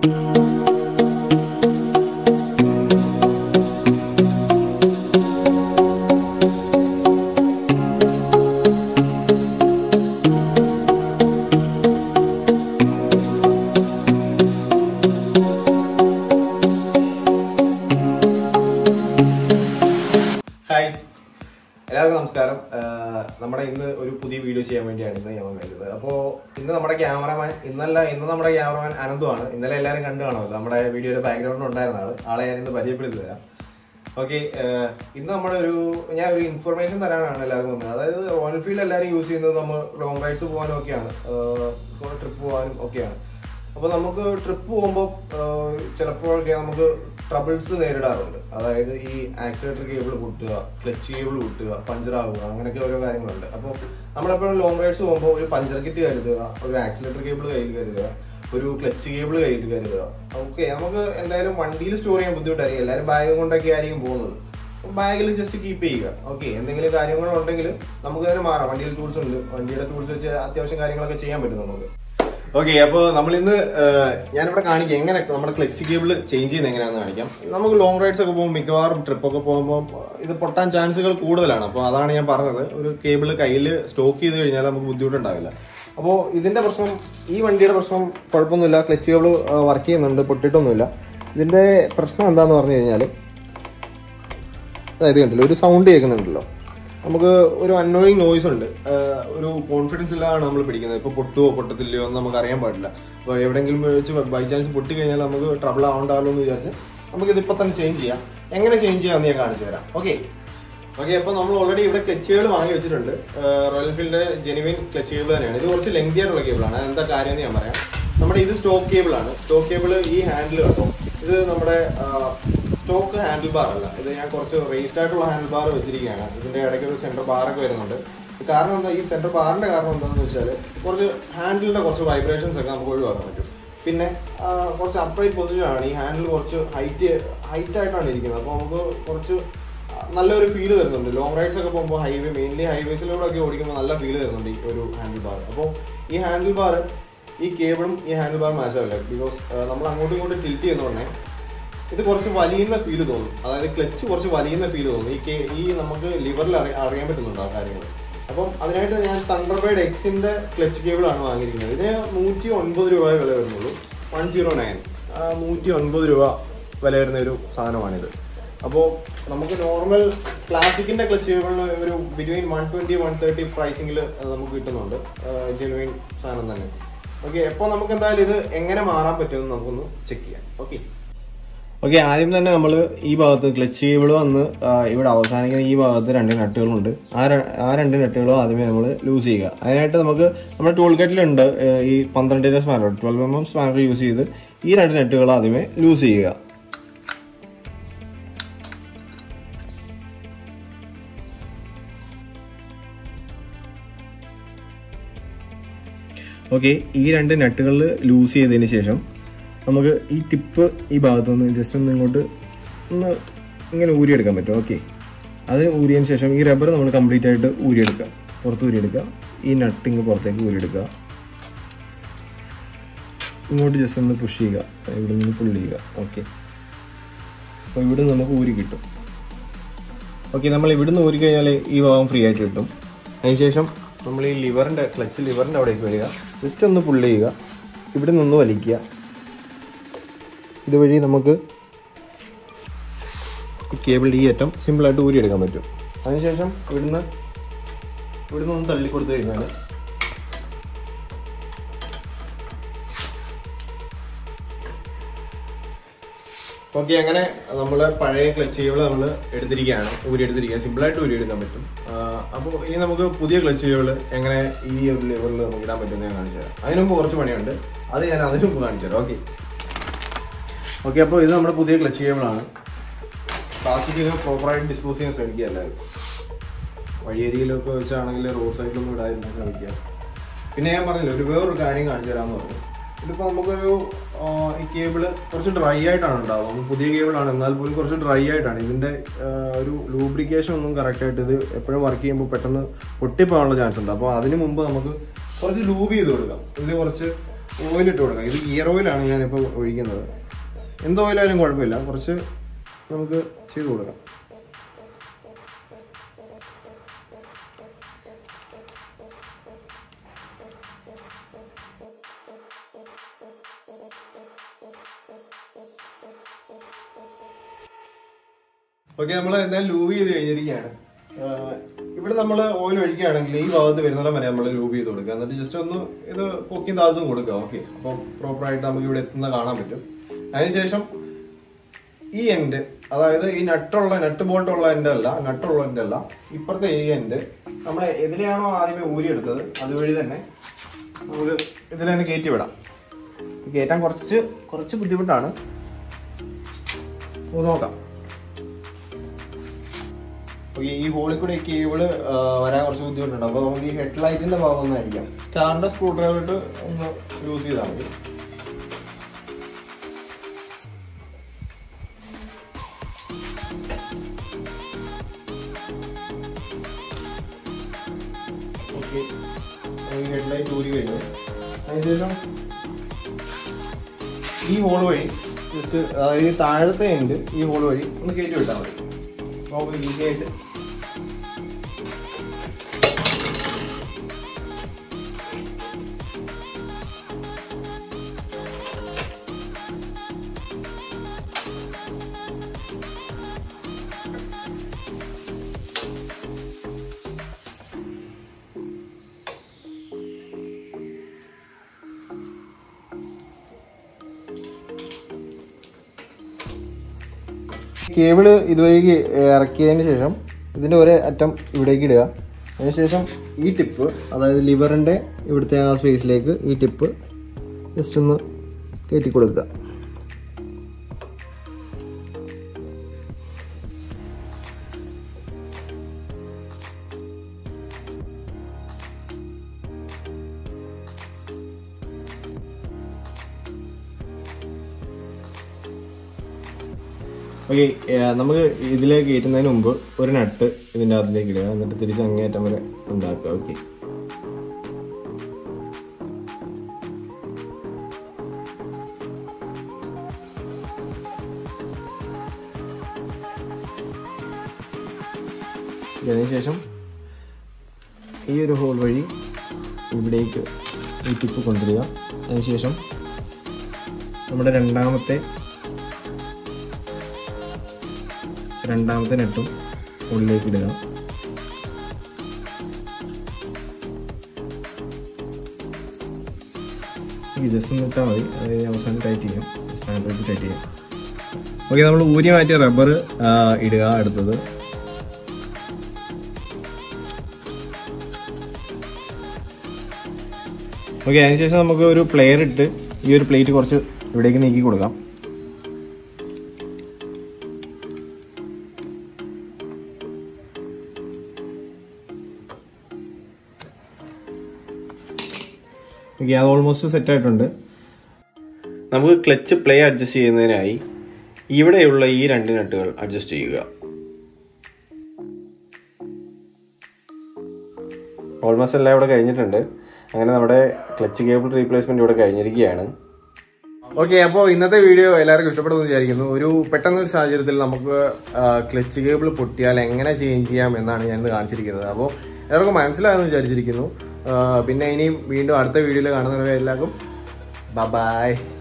hi എല്ലാവർക്കും നമസ്കാരം ആഹ് നമ്മുടെ ഇന്ന് ഒരു പുതിയ വീഡിയോ ചെയ്യാൻ വേണ്ടിയാണ് ഇന്ന് ഞാൻ വന്നത് അപ്പോൾ ഇന്ന് നമ്മുടെ ക്യാമറമാൻ ഇന്നല്ല ഇന്ന് നമ്മുടെ ക്യാമറമാൻ അനന്തുമാണ് ഇന്നലെ എല്ലാവരും കണ്ടു കാണുമല്ലോ നമ്മുടെ വീഡിയോയുടെ ബാക്ക്ഗ്രൗണ്ടിൽ ഉണ്ടായിരുന്ന ആള് ആളെ ഞാൻ ഇന്ന് പരിചയപ്പെടുത്തി തരാം ഓക്കെ ഇന്ന് നമ്മുടെ ഒരു ഞാൻ ഒരു ഇൻഫർമേഷൻ തരാനാണ് എല്ലാവർക്കും വന്നത് അതായത് റോയൽ ഫീൽഡ് എല്ലാവരും യൂസ് ചെയ്യുന്നത് നമ്മൾ ലോങ് റൈഡ്സ് പോകാനും ഒക്കെയാണ് ട്രിപ്പ് പോകാനും ഒക്കെയാണ് അപ്പൊ നമുക്ക് ട്രിപ്പ് പോകുമ്പോൾ ചിലപ്പോഴൊക്കെ നമുക്ക് ട്രബിൾസ് നേരിടാറുണ്ട് അതായത് ഈ ആക്സിലേറ്റർ കേബിൾ പൊട്ടുക ക്ലച്ച് കേബിൾ പൊട്ടുക പഞ്ചർ ആവുക അങ്ങനെയൊക്കെ ഓരോ കാര്യങ്ങളുണ്ട് അപ്പോൾ നമ്മളെപ്പോഴും ലോങ് റൈഡ്സ് പോകുമ്പോൾ ഒരു പഞ്ചർ കിറ്റ് കരുതുക ഒരു ആക്സിലേറ്റർ കേബിൾ കയ്യിൽ കരുതുക ഒരു ക്ലച്ച് കേബിൾ കയ്യിൽ കരുതുക ഓക്കെ നമുക്ക് എന്തായാലും വണ്ടിയിൽ സ്റ്റോർ ചെയ്യാൻ ബുദ്ധിമുട്ടായിരിക്കും എല്ലാവരും ബാഗ് കൊണ്ടൊക്കെ ആയിരിക്കും പോകുന്നത് ബാഗിൽ ജസ്റ്റ് കീപ്പ് ചെയ്യുക ഓക്കെ എന്തെങ്കിലും കാര്യങ്ങളുണ്ടെങ്കിൽ നമുക്ക് തന്നെ മാറാം വണ്ടിയിൽ ടൂൾസ് ഉണ്ട് വണ്ടിയുടെ ടൂൾസ് വെച്ച് അത്യാവശ്യം കാര്യങ്ങളൊക്കെ ചെയ്യാൻ പറ്റും നമുക്ക് ഓക്കെ അപ്പോൾ നമ്മൾ ഇന്ന് ഞാനിവിടെ കാണിക്കാം എങ്ങനെ നമ്മുടെ ക്ലച്ച് കേബിൾ ചേഞ്ച് ചെയ്യുന്നത് എങ്ങനെയാണെന്ന് കാണിക്കാം നമുക്ക് ലോങ് റൈഡ്സ് ഒക്കെ പോകുമ്പോൾ മിക്കവാറും ട്രിപ്പ് ഒക്കെ പോകുമ്പോൾ ഇത് പൊട്ടാൻ ചാൻസുകൾ കൂടുതലാണ് അപ്പോൾ അതാണ് ഞാൻ പറഞ്ഞത് ഒരു കേബിൾ കയ്യിൽ സ്റ്റോക്ക് ചെയ്ത് കഴിഞ്ഞാൽ നമുക്ക് ബുദ്ധിമുട്ടുണ്ടാവില്ല അപ്പോൾ ഇതിന്റെ പ്രശ്നം ഈ വണ്ടിയുടെ പ്രശ്നം കുഴപ്പമൊന്നുമില്ല ക്ലച്ച് കേബിൾ വർക്ക് ചെയ്യുന്നുണ്ട് പൊട്ടിയിട്ടൊന്നുമില്ല ഇതിന്റെ പ്രശ്നം എന്താന്ന് പറഞ്ഞു കഴിഞ്ഞാൽ അതായത് കണ്ടില്ല ഒരു സൗണ്ട് കേൾക്കുന്നുണ്ടല്ലോ നമുക്ക് ഒരു അന്നോയിങ് നോയ്സ് ഉണ്ട് ആഹ് ഒരു കോൺഫിഡൻസ് ഇല്ലാതാണ് നമ്മൾ പിടിക്കുന്നത് ഇപ്പോൾ പൊട്ടുവോ പൊട്ടത്തില്ലയോ എന്ന് നമുക്ക് അറിയാൻ പാടില്ല അപ്പോൾ എവിടെയെങ്കിലും വെച്ച് ബൈ ചാൻസ് പൊട്ടി കഴിഞ്ഞാൽ നമുക്ക് ട്രബിൾ ആവണ്ടാവല്ലോ എന്ന് വിചാരിച്ച് നമുക്ക് ഇതിപ്പോൾ തന്നെ ചേഞ്ച് ചെയ്യാം എങ്ങനെ ചേഞ്ച് ചെയ്യാമെന്ന് ഞാൻ കാണിച്ചു തരാം ഓക്കെ ഓക്കെ അപ്പോൾ നമ്മൾ ഓൾറെഡി ഇവിടെ ക്ലച്ചുകൾ വാങ്ങി വെച്ചിട്ടുണ്ട് റോയൽ എൻഫീൽഡിന്റെ ജെനുവിൻ ക്ലച്ച് കേബിൾ തന്നെയാണ് ഇത് കുറച്ച് ലെങ്തി ആയിട്ടുള്ള കേബിളാണ് എന്താ കാര്യം എന്ന് ഞാൻ പറയാം നമ്മുടെ ഇത് സ്റ്റോക്ക് കേബിൾ ആണ് സ്റ്റോക്ക് കേബിൾ ഈ ഹാൻഡിൽ കേട്ടോ ഇത് നമ്മുടെ സ്റ്റോക്ക് ഹാൻഡിൽ ബാർ അല്ല ഇത് ഞാൻ കുറച്ച് റേസ്ഡ് ആയിട്ടുള്ള ഹാൻഡിൽ ബാർ വെച്ചിരിക്കുകയാണ് ഇതിന്റെ ഇടയ്ക്ക് ഒരു സെന്റർ ബാറൊക്കെ വരുന്നുണ്ട് കാരണം എന്താ ഈ സെന്റർ ബാറിന്റെ കാരണം എന്താണെന്ന് വെച്ചാൽ കുറച്ച് ഹാൻഡിലിന്റെ കുറച്ച് വൈബ്രേഷൻസ് ഒക്കെ നമുക്ക് ഒഴിവാക്കാൻ പറ്റും പിന്നെ ആ, കുറച്ച് അപ്രൈറ്റ് പൊസിഷൻ ആണ് ഈ ഹാൻഡിൽ കുറച്ച് ഹൈറ്റ് ഹൈറ്റ് ആയിട്ടാണ് ഇരിക്കുന്നത് അപ്പോൾ നമുക്ക് കുറച്ച് നല്ലൊരു ഫീൽ തരുന്നുണ്ട് ലോങ് റൈഡ്സ് ഒക്കെ പോകുമ്പോൾ ഹൈവേ മെയിൻലി ഹൈവേസിലൂടെ ഒക്കെ ഓടിക്കുമ്പോൾ നല്ല ഫീൽ തരുന്നുണ്ട് ഈ ഒരു ഹാൻഡിൽ ബാർ അപ്പോൾ ഈ ഹാൻഡിൽ ബാർ ഈ കേബിളും ഈ ഹാൻഡിൽ ബാർ മാച്ച് ആവില്ല ബിക്കോസ് നമ്മൾ അങ്ങോട്ടും ഇങ്ങോട്ടും ടിൽറ്റ് ചെയ്യുന്നതുകൊണ്ടേ ഇത് കുറച്ച് വലിയുന്ന ഫീൽ തോന്നും അതായത് ക്ലച്ച് കുറച്ച് വലിയുന്ന ഫീൽ തോന്നും ഈ കേ- ഈ നമുക്ക് ലിവറിൽ അറിയാൻ പറ്റുന്നുണ്ട് ആ കാര്യങ്ങൾ അപ്പം അതിനായിട്ട് ഞാൻ തണ്ടർബേഡ് എക്സിന്റെ ക്ലച്ച് കേബിളാണ് വാങ്ങിയിരിക്കുന്നത് ഇതിന് നൂറ്റി ഒൻപത് രൂപ വില വരുന്നുള്ളൂ വൺ സീറോ നയൻ നൂറ്റി ഒൻപത് രൂപ വില വരുന്ന ഒരു സാധനമാണിത് അപ്പോൾ നമുക്ക് നോർമൽ ക്ലാസിക്കിന്റെ ക്ലച്ച് കേബിളിന് ഒരു between one twenty one thirty പ്രൈസിംഗിൽ നമുക്ക് കിട്ടുന്നുണ്ട് ജെനുവിൻ സാധനം തന്നെ ഓക്കെ അപ്പോൾ നമുക്ക് എന്തായാലും ഇത് എങ്ങനെ മാറാൻ പറ്റുമെന്ന് നമുക്കൊന്ന് ചെക്ക് ചെയ്യാം ഓക്കെ ഓക്കെ ആദ്യം തന്നെ നമ്മൾ ഈ ഭാഗത്ത് ക്ലച്ച് കേബിൾ വന്ന് ആ, ഇവിടെ അവസാനിക്കുന്ന ഈ ഭാഗത്ത് രണ്ട് നട്ടുകളുണ്ട് ആ ര- ആ രണ്ട് നട്ടുകളും ആദ്യമേ നമ്മൾ ലൂസ് ചെയ്യുക അതിനായിട്ട് നമുക്ക് നമ്മുടെ ടൂൾ കെറ്റിലുണ്ട് ഈ പന്ത്രണ്ടിന്റെ spanner twelve M M spanner use ചെയ്ത് ഈ രണ്ട് നട്ടുകൾ ആദ്യമേ ലൂസ് ചെയ്യുക ഓക്കെ ഈ രണ്ട് നട്ടുകൾ ലൂസ് ചെയ്തതിന് ശേഷം നമുക്ക് ഈ ടിപ്പ് ഈ ഭാഗത്തുനിന്ന് ജസ്റ്റ് ഒന്ന് ഇങ്ങോട്ട് ഒന്ന് ഇങ്ങനെ ഊരിയെടുക്കാൻ പറ്റും ഓക്കെ അത് ഊരിയതിന് ശേഷം ഈ റബ്ബർ നമ്മൾ കംപ്ലീറ്റ് ആയിട്ട് ഊരിയെടുക്കുക പുറത്ത് ഊരിയെടുക്കുക ഈ നട്ട് ഇങ്ങ് പുറത്തേക്ക് ഊരിയെടുക്കുക ഇങ്ങോട്ട് ജസ്റ്റ് ഒന്ന് പുഷ് ചെയ്യുക ഇവിടെ നിന്ന് പുള്ളി ചെയ്യുക ഓക്കെ അപ്പോൾ ഇവിടെ നിന്ന് നമുക്ക് ഊരി കിട്ടും ഓക്കെ നമ്മൾ ഇവിടുന്ന് ഊരി കഴിഞ്ഞാൽ ഈ ഭാഗം ഫ്രീ ആയിട്ട് കിട്ടും അതിനുശേഷം നമ്മൾ ഈ ലിവറിൻ്റെ ക്ലച്ച് ലിവറിൻ്റെ അവിടേക്ക് വരിക ജസ്റ്റ് ഒന്ന് പുള്ളി ചെയ്യുക ഇവിടെ നിന്ന് വലിക്കുക ഇതുവഴി നമുക്ക് ഈ കേബിൾ ഈ അറ്റം സിമ്പിളായിട്ട് ഊരിയെടുക്കാൻ പറ്റും അതിനുശേഷം ഇവിടുന്ന് ഇവിടുന്ന് ഒന്ന് തള്ളി കൊടുത്തു കഴിഞ്ഞാൽ ഓക്കെ അങ്ങനെ നമ്മളെ പഴയ ക്ലച്ച് കേബിൾ നമ്മൾ എടുത്തിരിക്കുകയാണ് ഊരി എടുത്തിരിക്കുകയാണ് സിമ്പിളായിട്ട് ഊരി എടുക്കാൻ പറ്റും അപ്പോൾ ഇനി നമുക്ക് പുതിയ ക്ലച്ച് കേബിൾ എങ്ങനെ ഈ ഒരു ലെവലിൽ നമുക്ക് ഇടാൻ പറ്റുമെന്ന് ഞാൻ കാണിച്ചു തരാം അതിന് മുമ്പ് കുറച്ച് പണിയുണ്ട് അത് ഞാൻ അതിന് മുമ്പ് കാണിച്ചു തരാം ഓക്കെ ഓക്കെ അപ്പോൾ ഇത് നമ്മുടെ പുതിയ ക്ലച്ച് കേബിളാണ് പ്ലാസ്റ്റിക് പ്രോപ്പറായിട്ട് ഡിസ്പോസ് ചെയ്യാൻ ശ്രമിക്കുക എല്ലാവരും വഴിയരിയിലൊക്കെ വെച്ചാണെങ്കിൽ റോഡ് സൈഡിലൊന്നും ഇടാതിരുന്ന് ശ്രമിക്കുക പിന്നെ ഞാൻ പറഞ്ഞില്ല ഒരു വേറൊരു കാര്യം കാണിച്ചു തരാമെന്ന് പറഞ്ഞു ഇതിപ്പോൾ നമുക്കൊരു ആ, ഈ കേബിള് കുറച്ച് ഡ്രൈ ആയിട്ടാണ് ഉണ്ടാവുക നമുക്ക് പുതിയ കേബിളാണ് എന്നാൽ പോലും കുറച്ച് ഡ്രൈ ആയിട്ടാണ് ഇതിൻ്റെ ആ, ഒരു ലൂബ്രിക്കേഷൻ ഒന്നും കറക്റ്റ് ആയിട്ട് ഇത് എപ്പോഴും വർക്ക് ചെയ്യുമ്പോൾ പെട്ടെന്ന് പൊട്ടിപ്പോകാനുള്ള ചാൻസ് ഉണ്ട് അപ്പോൾ അതിന് മുമ്പ് നമുക്ക് കുറച്ച് ലൂബ് ചെയ്ത് കൊടുക്കാം ഇതിൽ കുറച്ച് ഓയിൽ ഇട്ട് കൊടുക്കാം ഇത് ഗിയർ ഓയിലാണ് ഞാനിപ്പോൾ ഒഴിക്കുന്നത് എന്ത് ഓയിലായാലും കുഴപ്പമില്ല കുറച്ച് നമുക്ക് ചെയ്ത് കൊടുക്കാം ഓക്കെ നമ്മൾ എന്തായാലും ലൂബ് ചെയ്ത് കഴിഞ്ഞിരിക്കുകയാണ് ആഹ് ഇവിടെ നമ്മൾ ഓയിൽ ഒഴിക്കുകയാണെങ്കിൽ ഈ ഭാഗത്ത് വരുന്നിടം വരെ നമ്മൾ ലൂബ് ചെയ്ത് കൊടുക്കുക എന്നിട്ട് ജസ്റ്റ് ഒന്ന് ഇത് പൊക്കിയും താഴ്ത്തും കൊടുക്കുക ഓക്കെ അപ്പം പ്രോപ്പറായിട്ട് നമുക്ക് ഇവിടെ എത്തുന്ന കാണാൻ പറ്റും അതിനുശേഷം ഈ എൻഡ് അതായത് ഈ നട്ടുള്ള നട്ട് ബോൾട്ടുള്ള എൻഡ് അല്ല നട്ടുള്ള എൻഡ് അല്ല ഇപ്പുറത്തെ ഈ എൻഡ് നമ്മൾ എതിലെയാണോ ആദ്യമേ ഊരിയെടുത്തത് അതുവഴി തന്നെ നമുക്ക് ഇതിൽ തന്നെ കയറ്റി വിടാം കയറ്റാൻ കുറച്ച് കുറച്ച് ബുദ്ധിമുട്ടാണ് ഒന്ന് നോക്കാം അപ്പൊ ഈ ഹോളിൽ കൂടെ ഈ കേബിള് വരാൻ കുറച്ച് ബുദ്ധിമുട്ടുണ്ട് അപ്പൊ നമുക്ക് ഈ ഹെഡ് ലൈറ്റിന്റെ ഭാഗം ഒന്നായിരിക്കാം സ്റ്റാറിന്റെ സ്ക്രൂ ഡ്രൈവർ ഇട്ട് ഒന്ന് യൂസ് ചെയ്താൽ മതി ഓക്കെ ഈ ഹെഡ് ലൈറ്റ് ഊരി കഴിഞ്ഞു അതിനുശേഷം ഈ ഹോൾ വഴി ജസ്റ്റ് അതായത് ഈ താഴത്തെ എൻഡ് ഈ ഹോൾ വഴി ഒന്ന് കയറ്റി വിട്ടാൽ മതി നമുക്ക് ഈസി ആയിട്ട് കേബിള് ഇതുവഴി ഇറക്കിയതിന് ശേഷം ഇതിൻ്റെ ഒരേ അറ്റം ഇവിടേക്ക് ഇടുക അതിനുശേഷം ഈ ടിപ്പ് അതായത് ലിവറിൻ്റെ ഇവിടുത്തെ ആ സ്പേസിലേക്ക് ഈ ടിപ്പ് ജസ്റ്റ് ഒന്ന് കയറ്റി കൊടുക്കുക ഓക്കെ നമുക്ക് ഇതിലേക്ക് കയറ്റുന്നതിന് മുമ്പ് ഒരു നട്ട് ഇതിൻ്റെ അകത്തിലേക്ക് ഇടുക എന്നിട്ട് തിരിച്ച് അങ്ങേറ്റം വരെ ഉണ്ടാക്കുക ഓക്കെ അതിനുശേഷം ഈ ഒരു ഹോൾ വഴി ഇവിടേക്ക് ഈ ടിപ്പ് കൊണ്ടുവരിക അതിനുശേഷം നമ്മുടെ രണ്ടാമത്തെ രണ്ടാമത്തെ നെട്ടും ഉള്ളിലേക്ക് ഇടുക ജസ്റ്റ് നിട്ടാൽ മതി അത് കഴിഞ്ഞ് അവസാനം ടൈറ്റ് ചെയ്യാം സ്പാനർ വെച്ച് ടൈറ്റ് ചെയ്യാം ഓക്കെ നമ്മൾ ഊരി മാറ്റിയ റബ്ബർ ഇടുക അടുത്തത് ഓക്കെ അതിനുശേഷം നമുക്ക് ഒരു പ്ലെയർ ഇട്ട് ഈ ഒരു പ്ലേറ്റ് കുറച്ച് ഇവിടേക്ക് നീക്കി കൊടുക്കാം ഓക്കെ അത് ഓൾമോസ്റ്റ് സെറ്റ് ആയിട്ടുണ്ട് നമുക്ക് ക്ലച്ച് പ്ലേ അഡ്ജസ്റ്റ് ചെയ്യുന്നതിനായി ഇവിടെയുള്ള ഈ രണ്ട് നട്ടുകൾ അഡ്ജസ്റ്റ് ചെയ്യുക ഓൾമോസ്റ്റ് എല്ലാം ഇവിടെ കഴിഞ്ഞിട്ടുണ്ട് അങ്ങനെ നമ്മുടെ ക്ലച്ച് കേബിൾ റീപ്ലേസ്മെന്റ് ഇവിടെ കഴിഞ്ഞിരിക്കുകയാണ് ഓക്കെ അപ്പോൾ ഇന്നത്തെ വീഡിയോ എല്ലാവർക്കും ഇഷ്ടപ്പെടുമെന്ന് വിചാരിക്കുന്നു ഒരു പെട്ടെന്ന് ഒരു സാഹചര്യത്തിൽ നമുക്ക് ക്ലച്ച് കേബിൾ പൊട്ടിയാൽ എങ്ങനെ ചേഞ്ച് ചെയ്യാം എന്നാണ് ഞാൻ ഇന്ന് കാണിച്ചിരിക്കുന്നത് അപ്പോൾ എല്ലാവർക്കും മനസ്സിലായെന്ന് വിചാരിച്ചിരിക്കുന്നു ആ, പിന്നെ ഇനിയും വീണ്ടും അടുത്ത വീഡിയോയിൽ കാണുന്നവരെ എല്ലാവർക്കും ബൈ